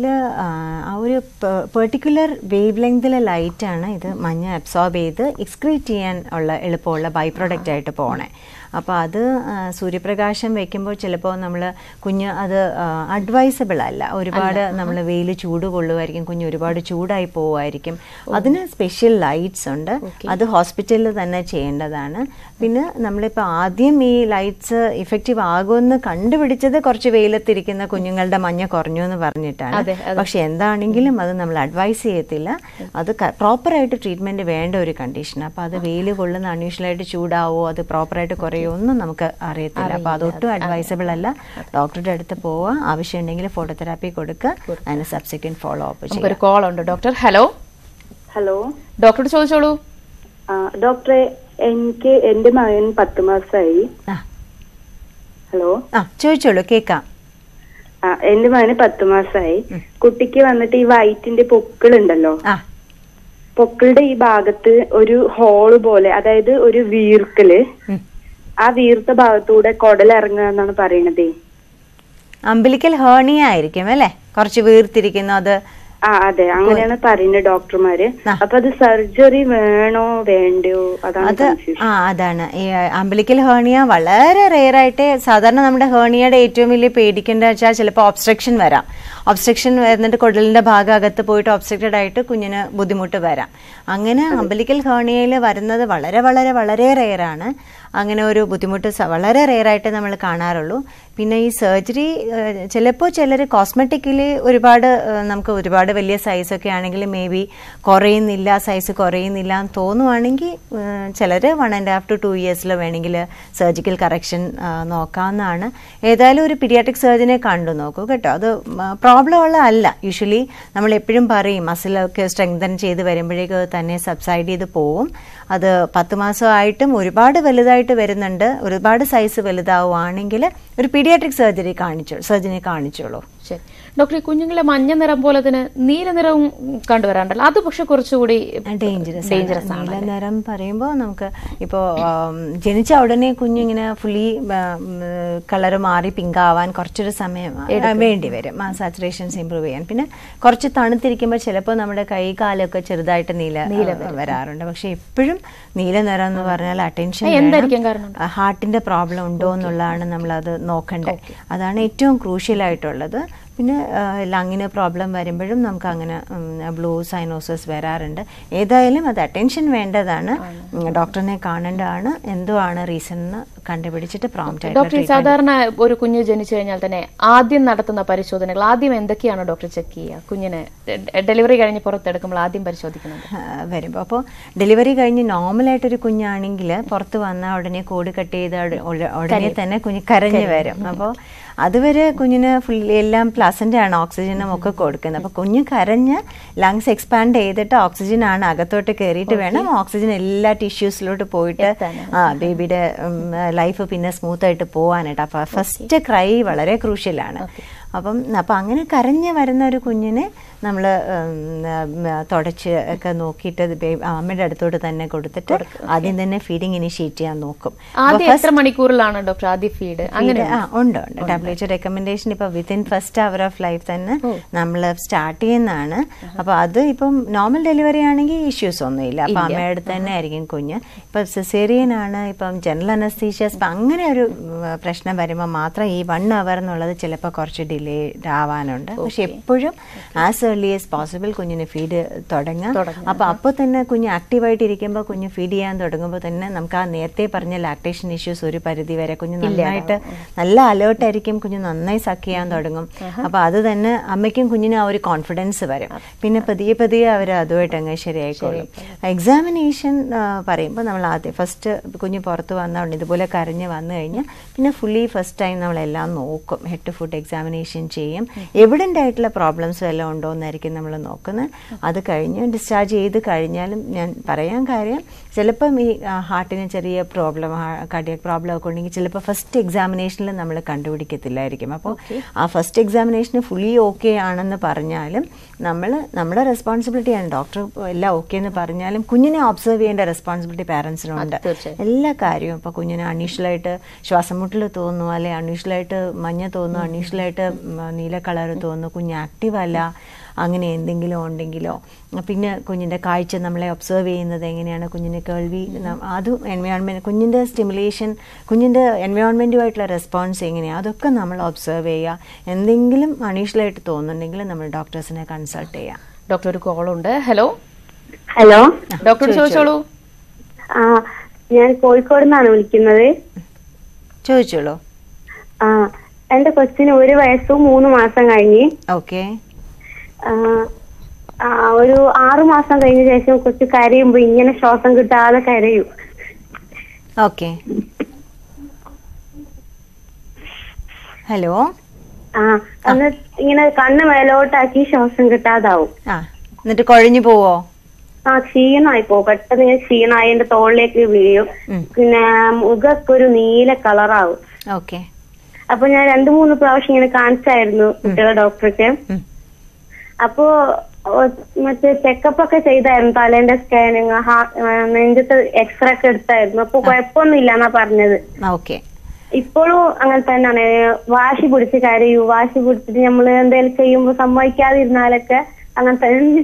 ആ ഒരു പെർട്ടിക്കുലർ വേവ് ലെങ്തിലെ ലൈറ്റാണ് ഇത് മഞ്ഞ അബ്സോർബ് ചെയ്ത് എക്സ്ക്രീറ്റ് ചെയ്യാൻ ഉള്ള എളുപ്പമുള്ള ബൈ പ്രൊഡക്റ്റ് ആയിട്ട് പോണേ അപ്പോൾ അത് ആ, സൂര്യപ്രകാശം വെക്കുമ്പോൾ ചിലപ്പോൾ നമ്മൾ കുഞ്ഞ് അത് അഡ്വൈസബിൾ അല്ല ഒരുപാട് നമ്മൾ വെയിൽ ചൂട് കൊള്ളുമായിരിക്കും കുഞ്ഞ് ഒരുപാട് ചൂടായി പോവുമായിരിക്കും അതിന് സ്പെഷ്യൽ ലൈറ്റ്സ് ഉണ്ട് അത് ഹോസ്പിറ്റലിൽ തന്നെ ചെയ്യേണ്ടതാണ് പിന്നെ നമ്മളിപ്പോൾ ആദ്യം ഈ ലൈറ്റ്സ് ഇഫക്റ്റീവ് ആകുമെന്ന് കണ്ടുപിടിച്ചത് കുറച്ച് വെയിലത്തിരിക്കുന്ന കുഞ്ഞുങ്ങളുടെ മഞ്ഞ കുറഞ്ഞു എന്ന് പറഞ്ഞിട്ടാണ് അതെ, അതെ. പക്ഷെ എന്താണെങ്കിലും അത് നമ്മൾ അഡ്വൈസ് ചെയ്യത്തില്ല അത് പ്രോപ്പറായിട്ട് ട്രീറ്റ്മെന്റ് വേണ്ട ഒരു കണ്ടീഷൻ അപ്പോൾ അത് വെയിൽ കൊള്ളുന്ന അൺയൂഷ്വലായിട്ട് ചൂടാവോ അത് പ്രോപ്പറായിട്ട് കുറയോ ഒന്നും നമുക്ക് അറിയത്തില്ല അപ്പോൾ അതൊട്ടും അഡ്വൈസബിൾ അല്ല ഡോക്ടറുടെ അടുത്ത് പോവുക ആവശ്യമുണ്ടെങ്കിൽ ഫോട്ടോതെറാപ്പി കൊടുക്കുക അതിന് സബ്സിക്വന്റ് ഫോളോ അപ്പ് ചെയ്യുക നമുക്കൊരു കോൾ ഉണ്ട് ഡോക്ടർ ഹലോ ഹലോ ഡോക്ടറോട് ചോദിച്ചോളൂ ആ ഡോക്ടറെ എനിക്ക് എന്റെ മകൻ പത്ത് മാസമായി ആ ഹലോ ആ ചോദിച്ചോളൂ കേൾക്കാം ആ എന്റെ മകന് പത്ത് മാസമായി കുട്ടിക്ക് വന്നിട്ട് ഈ വയറ്റിന്റെ പൊക്കിളുണ്ടല്ലോ ആ പൊക്കിളുടെ ഈ ഭാഗത്ത് ഒരു ഹോള് പോലെ അതായത് ഒരു വീർക്കല് ഉം. ആ വീർത്ത ഭാഗത്തൂടെ കുടലിറങ്ങുക എന്നാണ് പറയണതേ അമ്പലിക്കൽ ഹേർണിയ ആയിരിക്കും അല്ലേ കുറച്ച് വീർത്തിരിക്കുന്നു അത് ആ അതെ അങ്ങനെയാണ് പറയുന്നത് ഡോക്ടർമാര് ആ. അപ്പൊ അത് സർജറി വേണോ വേണ്ടയോ അതാണ് അത് confusion. ആ അതാണ് ഈ അമ്പലിക്കൽ ഹേർണിയ വളരെ റെയർ ആയിട്ട് സാധാരണ നമ്മുടെ ഹേർണിയയുടെ ഏറ്റവും വലിയ പേടിക്കേണ്ട വെച്ചാൽ ചിലപ്പോൾ ഒബ്സ്ട്രക്ഷൻ വരാം ഒബ്സ്ട്രക്ഷൻ വരുന്നിട്ട് കുടലിന്റെ ഭാഗം അകത്ത് പോയിട്ട് ഒബ്സ്ട്രക്റ്റഡ് ആയിട്ട് കുഞ്ഞിന് ബുദ്ധിമുട്ട് വരാം അങ്ങനെ അമ്പലിക്കൽ ഹേർണിയയിൽ വരുന്നത് വളരെ വളരെ വളരെ റെയർ ആണ് അങ്ങനെ ഒരു ബുദ്ധിമുട്ട് സ- വളരെ റെയർ ആയിട്ട് നമ്മൾ കാണാറുള്ളൂ പിന്നെ ഈ സർജറി ചിലപ്പോൾ ചിലർ കോസ്മെറ്റിക്കലി ഒരുപാട് ഏഹ്, നമുക്ക് ഒരുപാട് വലിയ സൈസൊക്കെ ആണെങ്കിൽ മേ ബി കുറയുന്നില്ല സൈസ് കുറയുന്നില്ല എന്ന് തോന്നുവാണെങ്കിൽ ചിലർ one and half to two ഇയേഴ്സിൽ വേണമെങ്കിൽ സർജിക്കൽ കറക്ഷൻ നോക്കാവുന്നതാണ് ഏതായാലും ഒരു പീഡിയാട്രിക് സർജനെ കണ്ടു നോക്കൂ കേട്ടോ അത് പ്രോബ്ലം ഉള്ള അല്ല യൂഷ്വലി നമ്മൾ എപ്പോഴും പറയും മസിലൊക്കെ സ്ട്രെങ്തൻ ചെയ്ത് വരുമ്പോഴേക്കും അത് തന്നെ സബ്സൈഡ് ചെയ്ത് പോവും അത് പത്ത് മാസമായിട്ടും ഒരുപാട് വലുതായിട്ട് വരുന്നുണ്ട് ഒരുപാട് സൈസ് വലുതാവുകയാണെങ്കിൽ ഒരു പീഡിയാട്രിക് സർജറി കാണിച്ചോ സർജനെ കാണിച്ചോളൂ ശരി ഡോക്ടർ ഈ കുഞ്ഞുങ്ങളെ മഞ്ഞ നിറം പോലെ തന്നെ നീല നിറവും കണ്ടുവരാണ്ടല്ലോ അത് പക്ഷെ കുറച്ചുകൂടി ഡേഞ്ചറസ് ഡേഞ്ചറസ് ആണ് നീല നിറം പറയുമ്പോൾ നമുക്ക് ഇപ്പോൾ ജനിച്ച ഉടനെ കുഞ്ഞിങ്ങനെ ഫുള്ളി കളർ മാറി പിങ്ക് ആവാൻ കുറച്ചൊരു സമയം ആ, വേണ്ടി വരും ആ സാച്ചുറേഷൻസ് ഇമ്പ്രൂവ് ചെയ്യാൻ പിന്നെ കുറച്ച് തണുത്തിരിക്കുമ്പോൾ ചിലപ്പോൾ നമ്മുടെ കൈ കാലൊക്കെ ചെറുതായിട്ട് നീല ആ, വരാറുണ്ട് പക്ഷെ എപ്പോഴും നീല നിറം എന്ന് പറഞ്ഞാൽ അറ്റൻഷൻ എന്തായിരിക്കും കാരണം ഹാർട്ടിന്റെ പ്രോബ്ലം ഉണ്ടോ എന്നുള്ളതാണ് നമ്മൾ അത് നോക്കേണ്ടത് അതാണ് ഏറ്റവും ക്രൂഷ്യൽ ആയിട്ടുള്ളത് പിന്നെ ലങ്ങിന് പ്രോബ്ലം വരുമ്പോഴും നമുക്ക് അങ്ങനെ ബ്ലൂ സൈനോസസ് വരാറുണ്ട് ഏതായാലും അത് അറ്റൻഷൻ വേണ്ടതാണ് ഉം, ഡോക്ടറിനെ കാണേണ്ടതാണ് എന്തോ ആണ് റീസൺ എന്ന് കണ്ടുപിടിച്ചിട്ട് പ്രോംപ്റ്റ് ഡോക്ടർ ഈ സാധാരണ ഒരു കുഞ്ഞ് ജനിച്ചു കഴിഞ്ഞാൽ തന്നെ ആദ്യം നടത്തുന്ന പരിശോധനകൾ ആദ്യം എന്തൊക്കെയാണ് ഡോക്ടർ ചെക്ക് ചെയ്യുക കുഞ്ഞിനെ ഡെലിവറി കഴിഞ്ഞ് പുറത്തെടുക്കുമ്പോൾ ആദ്യം പരിശോധിക്കുന്നത് വരുമ്പോൾ അപ്പോൾ ഡെലിവറി കഴിഞ്ഞ് നോർമലായിട്ടൊരു കുഞ്ഞാണെങ്കിൽ പുറത്ത് വന്നാൽ ഉടനെ കോട് കട്ട് ചെയ്ത് ഉട- ഉട- ഉടനെ തന്നെ കുഞ്ഞ് കരഞ്ഞു വരും അപ്പോൾ അതുവരെ കുഞ്ഞിന് ഫുൾ എല്ലാം പ്ലസന്റ് ആണ് ഓക്സിജനും ഒക്കെ കൊടുക്കുന്നത് അപ്പൊ കുഞ്ഞ് കരഞ്ഞ് ലങ്സ് എക്സ്പാൻഡ് ചെയ്തിട്ട് ഓക്സിജൻ ആണ് അകത്തോട്ട് കയറിയിട്ട് വേണം ഓക്സിജൻ എല്ലാ ടിഷ്യൂസിലോട്ട് പോയിട്ട് ആ ബേബിയുടെ ലൈഫ് പിന്നെ സ്മൂത്ത് ആയിട്ട് പോകാനായിട്ട് അപ്പൊ ഫസ്റ്റ് ക്രൈ വളരെ ക്രൂഷ്യലാണ് അപ്പം അപ്പം അങ്ങനെ കരഞ്ഞ് വരുന്ന ഒരു കുഞ്ഞിനെ നമ്മൾ തുടച്ച് ഒക്കെ നോക്കിയിട്ട് അത് ബേ- അമ്മയുടെ അടുത്തോട്ട് തന്നെ കൊടുത്തിട്ട് ആദ്യം തന്നെ ഫീഡിങ് ഇനിഷ്യേറ്റ് ചെയ്യാൻ നോക്കും ആദ്യം എത്ര മണിക്കൂറിലാണ് ഡോക്ടർ ആദ്യ ഫീഡ് അങ്ങനെ ആ ഉണ്ട് ഉണ്ട് ഡബ്ല്യു എച്ച് റെക്കമെൻഡേഷൻ ഇപ്പൊ within first hour of life തന്നെ നമ്മൾ സ്റ്റാർട്ട് ചെയ്യുന്നതാണ് അപ്പൊ അത് ഇപ്പം നോർമൽ ഡെലിവറി ആണെങ്കിൽ ഇഷ്യൂസ് ഒന്നുമില്ല അപ്പൊ അമ്മയുടെ അടുത്ത് തന്നെ ആയിരിക്കും കുഞ്ഞ് ഇപ്പൊ സിസേറിയൻ ആണ് ഇപ്പം ജനറൽ അനസ്തീഷ്യസ് ഇപ്പം അങ്ങനെ ഒരു ഉം, പ്രശ്നം വരുമ്പോൾ മാത്രം ഈ വൺ അവർ എന്നുള്ളത് ചിലപ്പോൾ കുറച്ച് ഡിലേ ആവാനുണ്ട് പക്ഷെ എപ്പോഴും ആസ് ഏർലി ആസ് പോസിബിൾ കുഞ്ഞിന് ഫീഡ് തുടങ്ങാം അപ്പൊ അപ്പോൾ തന്നെ കുഞ്ഞ് ആക്റ്റീവായിട്ട് ഇരിക്കുമ്പോൾ കുഞ്ഞ് ഫീഡ് ചെയ്യാൻ തുടങ്ങുമ്പോൾ തന്നെ നമുക്ക് ആ നേരത്തെ പറഞ്ഞ ലാക്ടേഷൻ ഇഷ്യൂസ് ഒരു പരിധി വരെ കുഞ്ഞ് നന്നായിട്ട് നല്ല അലേർട്ട് ആയിരിക്കും കുഞ്ഞ് നന്നായി സക്ക് ചെയ്യാൻ തുടങ്ങും അപ്പൊ അത് തന്നെ അമ്മയ്ക്കും കുഞ്ഞിനും ആ ഒരു കോൺഫിഡൻസ് വരും പിന്നെ പതിയെ പതിയെ അവർ അതുമായിട്ട് അങ്ങ് ശരിയായിക്കോളും എക്സാമിനേഷൻ പറയുമ്പോൾ നമ്മൾ ആദ്യം ഫസ്റ്റ് കുഞ്ഞ് പുറത്ത് വന്ന ഇതുപോലെ കരഞ്ഞ് വന്നു കഴിഞ്ഞാൽ പിന്നെ ഫുള്ളി ഫസ്റ്റ് ടൈം നമ്മളെല്ലാം നോക്കും ഹെഡ് ടു ഫുഡ് എക്സാമിനേഷൻ ചെയ്യും എവിഡൻ്റ് ആയിട്ടുള്ള പ്രോബ്ലംസ് വല്ലതും ഉണ്ടോ എന്നായിരിക്കും നമ്മൾ നോക്കുന്നത് അത് കഴിഞ്ഞ് ഡിസ്ചാർജ് ചെയ്ത് കഴിഞ്ഞാലും ഞാൻ പറയാൻ കാര്യം ചിലപ്പം ഈ ഹാർട്ടിന് ചെറിയ പ്രോബ്ലം കാർഡിയക് പ്രോബ്ലം ഒക്കെ ഉണ്ടെങ്കിൽ ചിലപ്പോൾ ഫസ്റ്റ് എക്സാമിനേഷനിൽ നമ്മൾ കണ്ടുപിടിക്കത്തില്ലായിരിക്കും അപ്പോൾ ആ ഫസ്റ്റ് എക്സാമിനേഷന് ഫുള്ളി ഓക്കെ ആണെന്ന് പറഞ്ഞാലും നമ്മൾ നമ്മുടെ റെസ്പോൺസിബിലിറ്റിയാണ് ഡോക്ടർ എല്ലാം ഓക്കെ എന്ന് പറഞ്ഞാലും കുഞ്ഞിനെ ഒബ്സർവ് ചെയ്യേണ്ട റെസ്പോൺസിബിലിറ്റി പാരൻസിനുണ്ട് എല്ലാ കാര്യവും ഇപ്പോൾ കുഞ്ഞിന് അൺയൂഷ്വലായിട്ട് ശ്വാസം മുട്ടൽ തോന്നുന്നു അല്ലെ അൺയൂഷ്വലായിട്ട് മഞ്ഞ തോന്നുന്നു അൺയൂഷ്വലായിട്ട് നീല കളർ തോന്നുന്നു കുഞ്ഞ് ആക്റ്റീവ് അല്ല അങ്ങനെ എന്തെങ്കിലും ഉണ്ടെങ്കിലോ പിന്നെ കുഞ്ഞിൻ്റെ കാഴ്ച നമ്മളെ ഒബ്സർവ് ചെയ്യുന്നത് എങ്ങനെയാണ് കുഞ്ഞിൻ്റെ കേൾവി ന- അതും എൻവയോൺമെൻറ്റ് കുഞ്ഞിൻ്റെ സ്റ്റിമുലേഷൻ കുഞ്ഞിൻ്റെ എൻവയോൺമെൻറ്റുമായിട്ടുള്ള റെസ്പോൺസ് എങ്ങനെയാണ് അതൊക്കെ നമ്മൾ ഒബ്സർവ് ചെയ്യുക എന്തെങ്കിലും അണീഷ്യലായിട്ട് തോന്നുന്നുണ്ടെങ്കിൽ നമ്മൾ ഡോക്ടേഴ്സിനെ കൺസൾട്ട് ചെയ്യാം ഡോക്ടർ ഒരു കോൾ ഉണ്ട് ഹലോ ഹലോ ഡോക്ടർ ചോദിച്ചോളൂ ആ ഞാൻ കോഴിക്കോട് നിന്നാണ് വിളിക്കുന്നത് ചോദിച്ചോളൂ ആ എന്റെ കൊച്ചിന് ഒരു വയസ്സും മൂന്ന് മാസം കഴിഞ്ഞ് ഓക്കെ ആ, ആ, ഒരു ആറു മാസം കഴിഞ്ഞ ശേഷം കൊച്ചു കരയുമ്പോ ഇങ്ങനെ ശ്വാസം കിട്ടാതെ കരയും ഓക്കെ ഹലോ ആ അന്ന് ഇങ്ങനെ കണ്ണ് മേലോട്ടാക്കി ശ്വാസം കിട്ടാതാവും ആ എന്നിട്ട് കുഴഞ്ഞു പോവോ ആ ക്ഷീണമായി പോകും പെട്ടെന്ന് ഇങ്ങനെ ക്ഷീണമായി എന്റെ തോളിലേക്ക് വീഴും പിന്നെ മുഖമൊക്കെ ഒരു നീല കളറാവും ഓക്കെ അപ്പൊ ഞാൻ രണ്ടു മൂന്ന് പ്രാവശ്യം ഇങ്ങനെ കാണിച്ചായിരുന്നു കുട്ടികളുടെ ഡോക്ടർക്ക് ഉം. അപ്പോ ഓ, മറ്റേ ചെക്കപ്പ് ഒക്കെ ചെയ്തായിരുന്നു തലേന്റെ സ്കാനിങ് നെഞ്ചത്ത് എക്സ്റേ ഒക്കെ എടുത്തായിരുന്നു അപ്പൊ കുഴപ്പമൊന്നും ഇല്ലെന്നാ പറഞ്ഞത് ഓക്കെ ഇപ്പോഴും അങ്ങനെ തന്നെയാണ് വാശി പിടിച്ച് കരയൂ വാശി പിടിച്ചിട്ട് നമ്മൾ എന്തെങ്കിലും ചെയ്യുമ്പോ സമ്മതിക്കാതിരുന്നാലൊക്കെ അങ്ങനെ തന്നെ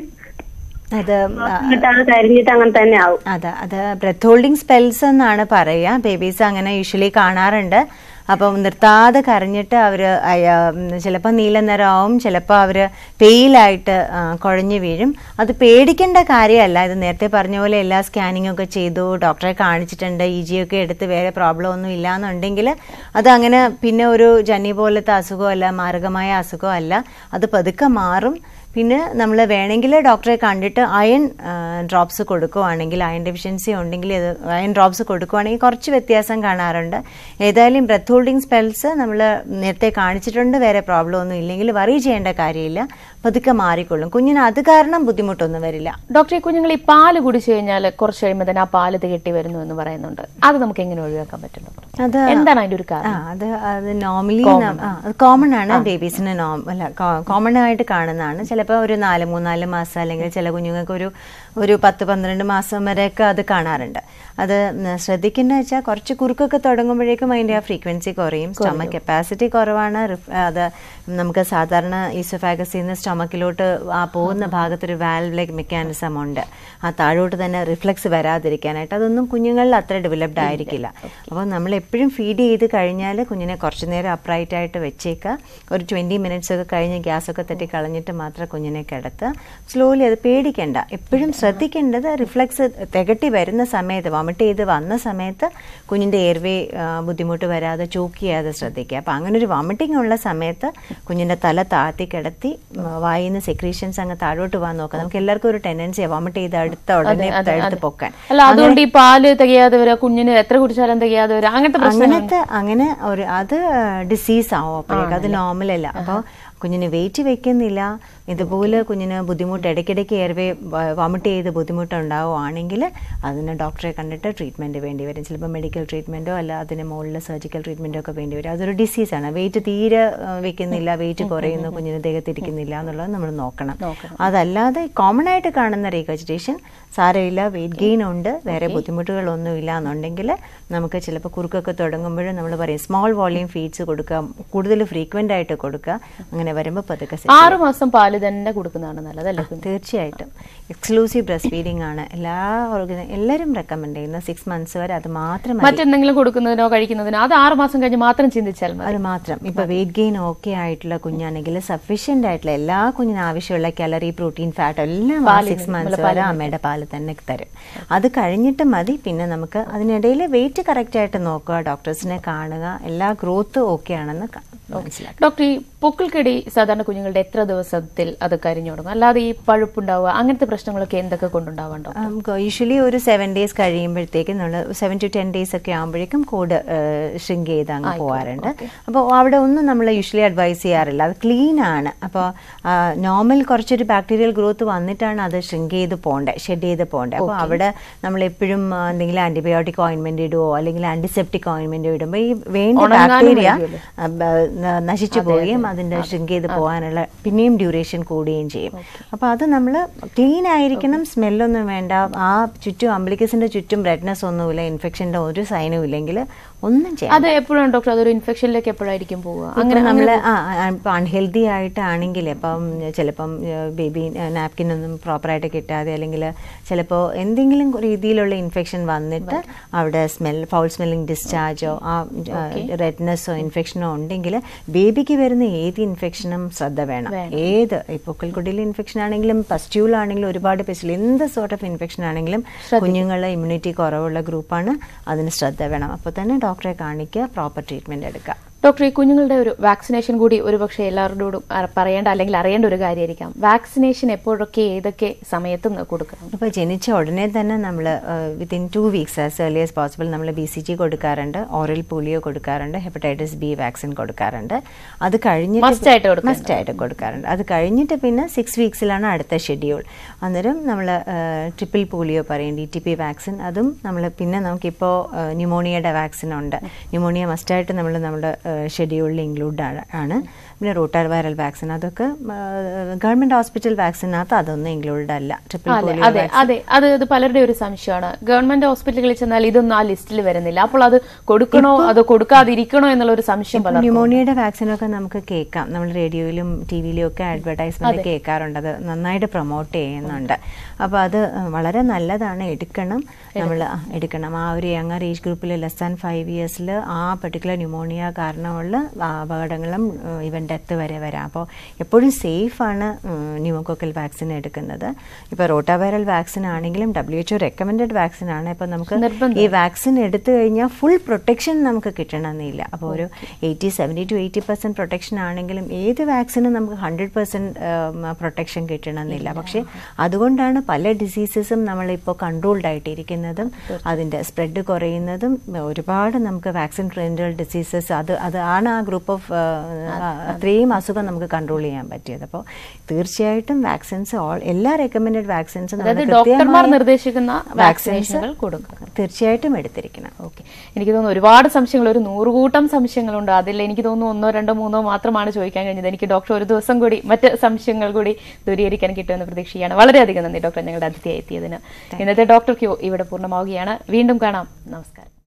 അത് ആ, കിട്ടാതെ കരഞ്ഞിട്ട് അങ്ങനെ തന്നെ ആവും അതെ അത് ബ്രെത്ത് ഹോൾഡിംഗ് സ്പെൽസ് എന്നാണ് പറയുക ബേബീസ് അങ്ങനെ യൂഷ്വലി കാണാറുണ്ട് അപ്പം നിർത്താതെ കരഞ്ഞിട്ട് അവർ ചിലപ്പോൾ നീല നിറമാവും ചിലപ്പോൾ അവർ പെയിലായിട്ട് കുഴഞ്ഞു വീഴും അത് പേടിക്കേണ്ട കാര്യമല്ല ഇത് നേരത്തെ പറഞ്ഞ പോലെ എല്ലാ സ്കാനിങ്ങും ഒക്കെ ചെയ്തു ഡോക്ടറെ കാണിച്ചിട്ടുണ്ട് ഇ ജി ഒക്കെ എടുത്ത് വേറെ പ്രോബ്ലം ഒന്നും ഇല്ല എന്നുണ്ടെങ്കിൽ അത് അങ്ങനെ പിന്നെ ഒരു ജന്നി പോലത്തെ അസുഖമല്ല മാരകമായ അസുഖമല്ല അത് പതുക്കെ മാറും പിന്നെ നമ്മൾ വേണമെങ്കിൽ ഡോക്ടറെ കണ്ടിട്ട് അയൺ ഡ്രോപ്സ് കൊടുക്കുവാണെങ്കിൽ അയൺ ഡെഫിഷ്യൻസി ഉണ്ടെങ്കിൽ ഇത് അയൺ ഡ്രോപ്സ് കൊടുക്കുവാണെങ്കിൽ കുറച്ച് വ്യത്യാസം കാണാറുണ്ട് ഏതായാലും ബ്രെത്ത് ഹോൾഡിംഗ് സ്പെൽസ് നമ്മൾ നേരത്തെ കാണിച്ചിട്ടുണ്ട് വേറെ പ്രോബ്ലം ഒന്നും ഇല്ലെങ്കിൽ വറി ചെയ്യേണ്ട കാര്യമില്ല പതുക്കെ മാറിക്കൊള്ളും കുഞ്ഞിന് അത് കാരണം ബുദ്ധിമുട്ടൊന്നും വരില്ല ഡോക്ടർ ഈ കുഞ്ഞുങ്ങൾ ഈ പാല് കുടിച്ചു കഴിഞ്ഞാൽ കുറച്ച് കഴിയുമ്പോൾ തന്നെ ആ പാല് തികട്ടി വരുന്നു എന്ന് പറയുന്നുണ്ട് അത് നമുക്ക് എങ്ങനെ ഒഴിവാക്കാൻ പറ്റും ഡോക്ടർ അത് എന്താണ് അതിന്റെ ഒരു ആ കാരണം അത് അത് നോർമലി കോമൺ ആണ് ബേബീസിന് അല്ല കോമൺ ആയിട്ട് കാണുന്നതാണ് ചിലപ്പോൾ ഒരു നാല് മൂന്നാല് മാസം അല്ലെങ്കിൽ ചില കുഞ്ഞുങ്ങൾക്ക് ഒരു ഒരു പത്ത് പന്ത്രണ്ട് മാസം വരെയൊക്കെ അത് കാണാറുണ്ട് അത് ഉം, ശ്രദ്ധിക്കേണ്ടത് വെച്ചാൽ കുറച്ച് കുറുക്കൊക്കെ തുടങ്ങുമ്പോഴേക്കും അതിൻ്റെ ആ ഫ്രീക്വൻസി കുറയും സ്റ്റൊമക് കപ്പാസിറ്റി കുറവാണ് റിഫ്- അത് നമുക്ക് സാധാരണ ഈസോഫാഗസിൽ നിന്ന് സ്റ്റൊമക്കിലോട്ട് ആ പോകുന്ന ഭാഗത്തൊരു വാൽവ് ലൈക്ക് മെക്കാനിസം ഉണ്ട് ആ താഴോട്ട് തന്നെ റിഫ്ലക്സ് വരാതിരിക്കാനായിട്ട് അതൊന്നും കുഞ്ഞുങ്ങളിൽ അത്ര ഡെവലപ്ഡ് ആയിരിക്കില്ല അപ്പോൾ നമ്മൾ എപ്പോഴും ഫീഡ് ചെയ്ത് കഴിഞ്ഞാൽ കുഞ്ഞിനെ കുറച്ച് നേരം അപ്രൈറ്റ് ആയിട്ട് വെച്ചേക്കുക ഒരു ട്വൻറ്റി മിനിറ്റ്സ് ഒക്കെ കഴിഞ്ഞ് ഗ്യാസ് ഒക്കെ തട്ടി കളഞ്ഞിട്ട് മാത്രം കുഞ്ഞിനെ കിടത്തുക സ്ലോലി അത് പേടിക്കേണ്ട എപ്പോഴും ശ്രദ്ധിക്കേണ്ടത് റിഫ്ലക്സ് തികട്ടി വരുന്ന സമയത്ത് വോമിറ്റ് ചെയ്ത് വന്ന സമയത്ത് കുഞ്ഞിൻ്റെ എയർവേ ബുദ്ധിമുട്ട് വരാതെ ചോക്ക് ചെയ്യാതെ ശ്രദ്ധിക്കുക അപ്പോൾ അങ്ങനെ ഒരു വോമിറ്റിംഗ് ഉള്ള സമയത്ത് കുഞ്ഞിൻ്റെ തല താഴ്ത്തി കിടത്തി ഉം, വായിൽ നിന്ന് സെക്രീഷൻസ് അങ്ങ് താഴോട്ട് പോകാൻ നോക്കുക നമുക്ക് എല്ലാവർക്കും ഒരു ടെൻഡൻസിയാണ് വോമിറ്റ് ചെയ്ത് അടുത്ത ഉടനെ എടുത്ത് പൊക്കാൻ അല്ല അതുകൊണ്ട് ഈ പാല് തികയാതെ വരിക കുഞ്ഞിന് എത്ര കുടിച്ചാലും തികയാതെ വരിക അങ്ങനത്തെ പ്രശ്നം അങ്ങനത്തെ അങ്ങനെ ഒരു അത് ഡിസീസ് ആവും അപ്പോഴേക്കും അത് നോർമൽ അല്ല അപ്പോൾ കുഞ്ഞിന് വെയിറ്റ് വെക്കുന്നില്ല ഇതുപോലെ കുഞ്ഞിന് ബുദ്ധിമുട്ട് ഇടയ്ക്കിടയ്ക്ക് എയർവേ വോമിറ്റ് ചെയ്ത് ബുദ്ധിമുട്ടുണ്ടാവുകയാണെങ്കിൽ അതിന് ഡോക്ടറെ കണ്ടിട്ട് ട്രീറ്റ്മെൻറ്റ് വേണ്ടി വരും ചിലപ്പോൾ മെഡിക്കൽ ട്രീറ്റ്മെൻറ്റോ അല്ല അതിന് മുകളിൽ സർജിക്കൽ ട്രീറ്റ്മെൻറ്റോ ഒക്കെ വേണ്ടി വരും അതൊരു ഡിസീസാണ് വെയിറ്റ് തീരെ ആ, വെക്കുന്നില്ല വെയിറ്റ് കുറയുന്നു കുഞ്ഞിന് ദേഹത്തിരിക്കുന്നില്ല എന്നുള്ളത് നമ്മൾ നോക്കണം അതല്ലാതെ കോമൺ ആയിട്ട് കാണുന്ന റീകജിറ്റേഷൻ സാരമില്ല വെയിറ്റ് ഗെയിൻ ഉണ്ട് വേറെ ബുദ്ധിമുട്ടുകളൊന്നും ഇല്ല എന്നുണ്ടെങ്കിൽ നമുക്ക് ചിലപ്പോൾ കുറുക്കൊക്കെ തുടങ്ങുമ്പോഴും നമ്മൾ പറയും സ്മോൾ വോളിയം ഫീഡ്സ് കൊടുക്കുക കൂടുതൽ ഫ്രീക്വൻ്റ് ആയിട്ട് കൊടുക്കുക അങ്ങനെ വരുമ്പോൾ പതുക്കെ set ആറു മാസം പാല് തന്നെ കൊടുക്കുന്നതാണ് നല്ലതല്ലേ കുഞ്ഞ് തീർച്ചയായിട്ടും എക്സ്ക്ലൂസീവ് ബ്രസ്റ്റ് ഫീഡിംഗ് ആണ് എല്ലാ ഓർഗന എല്ലാവരും റെക്കമെൻഡ് ചെയ്യുന്ന സിക്സ് മന്ത്സ് വരെ അത് മാത്രം മതി മറ്റെന്തെങ്കിലും കൊടുക്കുന്നതിനോ കഴിക്കുന്നതിനോ അത് ആറു മാസം കഴിഞ്ഞ് മാത്രം ചിന്തിച്ചാൽ മതി അത് മാത്രം ഇപ്പൊ വെയിറ്റ് ഗെയിൻ ഓക്കെ ആയിട്ടുള്ള കുഞ്ഞാണെങ്കിൽ സഫീഷ്യന്റ് ആയിട്ടുള്ള എല്ലാ കുഞ്ഞിനും ആവശ്യമുള്ള കാലറി പ്രോട്ടീൻ ഫാറ്റ് എല്ലാം സിക്സ് മന്ത്സ് വരെ അമ്മയുടെ പാല് തന്നെ തരും അത് കഴിഞ്ഞിട്ട് മതി പിന്നെ നമുക്ക് അതിനിടയിൽ വെയിറ്റ് കറക്റ്റ് ആയിട്ട് നോക്കുക ഡോക്ടേഴ്സിനെ കാണുക എല്ലാ ഗ്രോത്ത് ഓക്കെ ആണെന്ന് ക- മനസ്സിലാക്കുക ഡോക്ടർ ഈ പൊക്കിൾക്കടി സാധാരണ കുഞ്ഞുങ്ങളുടെ എത്ര ദിവസത്തിൽ അത് കരിഞ്ഞു തുടങ്ങും അല്ലാതെ ഈ പഴുപ്പുണ്ടാവുക അങ്ങനത്തെ പ്രശ്നങ്ങളൊക്കെ എന്തൊക്കെ കൊണ്ടുണ്ടാവാണ്ടോ യൂഷ്വലി ഒരു സെവൻ ഡേയ്സ് കഴിയുമ്പോഴത്തേക്കും നമ്മൾ സെവൻ ടു ടെൻ ഡേയ്സ് ഒക്കെ ആകുമ്പോഴേക്കും കോഡ് ഷ്രിങ്ക് ചെയ്ത് അങ്ങ് പോകാറുണ്ട് അപ്പോൾ അവിടെ ഒന്നും നമ്മൾ യൂഷ്വലി അഡ്വൈസ് ചെയ്യാറില്ല അത് ക്ലീൻ ആണ് അപ്പോൾ നോർമൽ കുറച്ചൊരു ബാക്ടീരിയൽ ഗ്രോത്ത് വന്നിട്ടാണ് അത് ഷ്രിങ്ക് ചെയ്ത് പോകേണ്ടത് ഷെഡ് ചെയ്ത് പോകേണ്ടത് അപ്പോൾ അവിടെ നമ്മൾ എപ്പോഴും ആ, എന്തെങ്കിലും ആന്റിബയോട്ടിക് ഓയിൻമെന്റ് ഇടുവോ അല്ലെങ്കിൽ ആന്റിസെപ്റ്റിക് ഓയിൻമെന്റ് ഇടുമ്പോൾ ഈ വേണ്ട ഉണങ്ങാനും ബാക്ടീരിയ വൈകുമല്ലോ. നശിച്ചു പോവുകയും അതിന്റെ ഷ്രിങ്ക് ചെയ്ത് പോകാനുള്ള പിന്നെയും ഡ്യൂറേഷൻ കൂടുകയും ചെയ്യും അപ്പോൾ അത് നമ്മൾ ക്ലീൻ ആയിരിക്കണം സ്മെല്ലൊന്നും വേണ്ട ആ ചുറ്റും അംബ്ലിക്കസിന്റെ ചുറ്റും റെഡ്നെസ് ഒന്നുമില്ല ഇൻഫെക്ഷന്റെ ഒരു സൈനും ഇല്ലെങ്കിൽ ഒന്നും ചെയ്യാം അത് എപ്പോഴാണ് ഡോക്ടർ അതൊരു ഇൻഫെക്ഷനിലേക്ക് എപ്പോഴായിരിക്കും പോവുക അങ്ങനെ നമ്മൾ ഇപ്പം അൺഹെൽത്തി ആയിട്ടാണെങ്കിൽ ഇപ്പം ചിലപ്പം ബേബി നാപ്കിൻ ഒന്നും പ്രോപ്പറായിട്ട് കിട്ടാതെ അല്ലെങ്കിൽ ചിലപ്പോൾ എന്തെങ്കിലും രീതിയിലുള്ള ഇൻഫെക്ഷൻ വന്നിട്ട് അവിടെ സ്മെൽ ഫൗൾ സ്മെല്ലിംഗ് ഡിസ്ചാർജോ ആ റെഡ്നെസ്സോ ഇൻഫെക്ഷനോ ഉണ്ടെങ്കിൽ ബേബിക്ക് വരുന്ന ഏത് ഇൻഫെക്ഷനും ശ്രദ്ധ വേണം ഏത് ഇപ്പോൾ കുടിയിൽ ഇൻഫെക്ഷൻ ആണെങ്കിലും പസ്റ്റ്യൂൾ ആണെങ്കിലും ഒരുപാട് പെസ്റ്റിൽ എന്ത് സോർട്ട് ഓഫ് ഇൻഫെക്ഷൻ ആണെങ്കിലും കുഞ്ഞുങ്ങളെ ഇമ്മ്യൂണിറ്റി കുറവുള്ള ഗ്രൂപ്പാണ് അതിന് ശ്രദ്ധ വേണം അപ്പോൾ തന്നെ ഡോക്ടറെ കാണിക്കുക പ്രോപ്പർ ട്രീറ്റ്മെൻറ്റ് എടുക്കുക ഡോക്ടർ ഈ കുഞ്ഞുങ്ങളുടെ ഒരു വാക്സിനേഷൻ കൂടി ഒരുപക്ഷെ എല്ലാവരോടും അ- പറയേണ്ട അല്ലെങ്കിൽ അറിയേണ്ട ഒരു കാര്യമായിരിക്കാം വാക്സിനേഷൻ എപ്പോഴൊക്കെ ഏതൊക്കെ സമയത്ത് ന- കൊടുക്കണം അപ്പോൾ ജനിച്ച ഉടനെ തന്നെ നമ്മൾ within two weeks as early as possible നമ്മൾ ബി സി ജി കൊടുക്കാറുണ്ട് ഓറൽ പോളിയോ കൊടുക്കാറുണ്ട് ഹെപ്പറ്റൈറ്റിസ് ബി വാക്സിൻ കൊടുക്കാറുണ്ട് അത് കഴിഞ്ഞിട്ട് Must ആയിട്ട് കൊടുക്കണം. മസ്റ്റ് ആയിട്ട് കൊടുക്കാറുണ്ട് അത് കഴിഞ്ഞിട്ട് പിന്നെ സിക്സ് വീക്സിലാണ് അടുത്ത ഷെഡ്യൂൾ അന്നേരം നമ്മൾ ട്രിപ്പിൾ പോളിയോ പറയും ഡി ടി പി വാക്സിൻ അതും നമ്മൾ പിന്നെ നമുക്കിപ്പോൾ ന്യൂമോണിയയുടെ വാക്സിൻ ഉണ്ട് ന്യൂമോണിയ മസ്റ്റായിട്ട് നമ്മൾ നമ്മുടെ ഷെഡ്യൂളിൽ ഇൻക്ലൂഡ് ആണ് പിന്നെ റോട്ടാർ വൈറൽ വാക്സിൻ അതൊക്കെ ഗവൺമെന്റ് ഹോസ്പിറ്റൽ വാക്സിനകത്ത് അതൊന്നും ഇൻക്ലൂഡ് അല്ല ട്രിപ്പിൾ അതെ പോളിയോ അതെ അതെ അത് അത് പലരുടെ ഒരു സംശയമാണ് ഗവൺമെന്റ് ഹോസ്പിറ്റലുകളിൽ ചെന്നാൽ ഇതൊന്നും ആ ലിസ്റ്റിൽ വരുന്നില്ല അപ്പോൾ അത് കൊടുക്കണോ അത് കൊടുക്കാതിരിക്കണോ എന്നുള്ള ഒരു സംശയം പലർക്കും ന്യൂമോണിയയുടെ വാക്സിനൊക്കെ നമുക്ക് കേൾക്കാം നമ്മൾ റേഡിയോയിലും ടി വിയിലും ഒക്കെ അഡ്വർടൈസ്മെന്റ് കേൾക്കാറുണ്ട് അത് നന്നായിട്ട് പ്രൊമോട്ട് ചെയ്യുന്നുണ്ട് അപ്പോൾ അത് വളരെ നല്ലതാണ് എടുക്കണം നമ്മൾ എടുക്കണം ആ ഒരു യങ്ങർ ഏജ് ഗ്രൂപ്പിൽ ലെസ് ദാൻ ഫൈവ് ഇയേഴ്സിൽ ആ പെർട്ടിക്കുലർ ന്യൂമോണിയ കാരണമുള്ള അപകടങ്ങളും ഇവൻ ഡെത്ത് വരെ വരാം അപ്പോൾ എപ്പോഴും സേഫാണ് ന്യൂമോക്കോക്കൽ വാക്സിൻ എടുക്കുന്നത് ഇപ്പോൾ റോട്ടാവൈറൽ വാക്സിൻ ആണെങ്കിലും ഡബ്ല്യു എച്ച് റെക്കമെൻഡഡ് വാക്സിൻ ആണ് ഇപ്പോൾ നമുക്ക് ഈ വാക്സിൻ എടുത്തു കഴിഞ്ഞാൽ ഫുൾ പ്രൊട്ടക്ഷൻ നമുക്ക് കിട്ടണമെന്നില്ല അപ്പോൾ ഒരു eighty seventy two eighty percent protection ആണെങ്കിലും ഏത് വാക്സിനും നമുക്ക് ഹൺഡ്രഡ് പെർസെൻറ്റ് പ്രൊട്ടക്ഷൻ കിട്ടണമെന്നില്ല പക്ഷേ അതുകൊണ്ടാണ് പല ഡിസീസസും നമ്മളിപ്പോൾ കൺട്രോൾഡ് ആയിട്ടിരിക്കുന്നതും അതിൻ്റെ സ്പ്രെഡ് കുറയുന്നതും ഒരുപാട് നമുക്ക് വാക്സിൻ ട്രെൻഡൽ ഡിസീസസ് അത് അതാണ് ആ ഗ്രൂപ്പ് ഓഫ് അത്രയും അസുഖം നമുക്ക് കൺട്രോൾ ചെയ്യാൻ പറ്റിയത് അപ്പോൾ തീർച്ചയായിട്ടും വാക്സിൻസ് ഓൾ എല്ലാ റെക്കമെൻഡഡ് വാക്സിൻസും അതായത് ഡോക്ടർമാർ നിർദ്ദേശിക്കുന്ന വാക്സിനേഷനുകൾ കൊടുക്കുക തീർച്ചയായിട്ടും എടുത്തിരിക്കണം ഓക്കെ എനിക്ക് തോന്നുന്നു ഒരുപാട് സംശയങ്ങൾ ഒരു നൂറുകൂട്ടം സംശയങ്ങളുണ്ട് അതിൽ എനിക്ക് തോന്നുന്നു ഒന്നോ രണ്ടോ മൂന്നോ മാത്രമാണ് ചോദിക്കാൻ കഴിഞ്ഞത് എനിക്ക് ഡോക്ടർ ഒരു ദിവസം കൂടി മറ്റ് സംശയങ്ങൾ കൂടി ദൂരീകരിക്കാൻ കിട്ടുമെന്ന് പ്രതീക്ഷയാണ് വളരെയധികം നന്ദി ഡോക്ടർ ഞങ്ങളുടെ അതിഥിയായി എത്തിയതിന് ഇന്നത്തെ ഡോക്ടർ ക്യൂ ഇവിടെ പൂർണ്ണമാവുകയാണ് വീണ്ടും കാണാം നമസ്കാരം